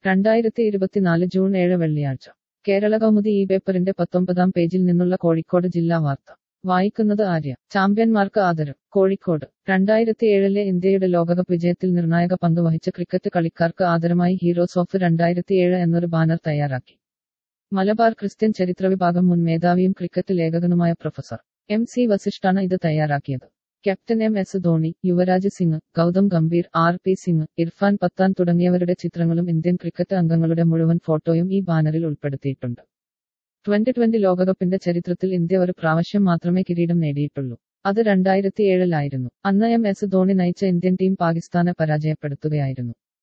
രണ്ടായിരത്തി ഇരുപത്തിനാല് ജൂൺ ഏഴ് വെള്ളിയാഴ്ച കേരള കൗമുദി ഈ പേപ്പറിന്റെ പത്തൊമ്പതാം പേജിൽ നിന്നുള്ള കോഴിക്കോട് ജില്ലാ വാർത്ത വായിക്കുന്നത് ആര്യ ചാമ്പ്യന്മാർക്ക് ആദരം കോഴിക്കോട് രണ്ടായിരത്തി ഏഴിലെ ഇന്ത്യയുടെ ലോകകപ്പ് വിജയത്തിൽ നിർണായക പങ്ക് വഹിച്ച ക്രിക്കറ്റ് കളിക്കാർക്ക് ആദരമായി ഹീറോസ് ഓഫ് രണ്ടായിരത്തി ഏഴ് എന്നൊരു ബാനർ തയ്യാറാക്കി മലബാർ ക്രിസ്ത്യൻ ചരിത്ര വിഭാഗം മുൻ മേധാവിയും ക്രിക്കറ്റ് ലേഖകനുമായ പ്രൊഫസർ എം സി വസിഷ്ഠാണ് ഇത് തയ്യാറാക്കിയത് captain M S Dhoni Yuvraj Singh Gautam Gambhir R P Singh Irfan Pathan തുടങ്ങിയവരുടെ ചിത്രങ്ങളും ഇന്ത്യൻ ക്രിക്കറ്റ് അംഗങ്ങളുടെ മുഴുവൻ ഫോട്ടോയും ഈ ബാനറിൽ ഉൾപ്പെടുത്തിയിട്ടുണ്ട് ട്വന്റി ട്വന്റി ലോകകപ്പിന്റെ ചരിത്രത്തിൽ ഇന്ത്യ ഒരു പ്രാവശ്യം മാത്രമേ കിരീടം നേടിയിട്ടുള്ളൂ അത് രണ്ടായിരത്തി ഏഴിലായിരുന്നു അന്ന് എം എസ് ധോണി നയിച്ച ഇന്ത്യൻ ടീം പാകിസ്ഥാനെ പരാജയപ്പെടുത്തുകയായിരുന്നു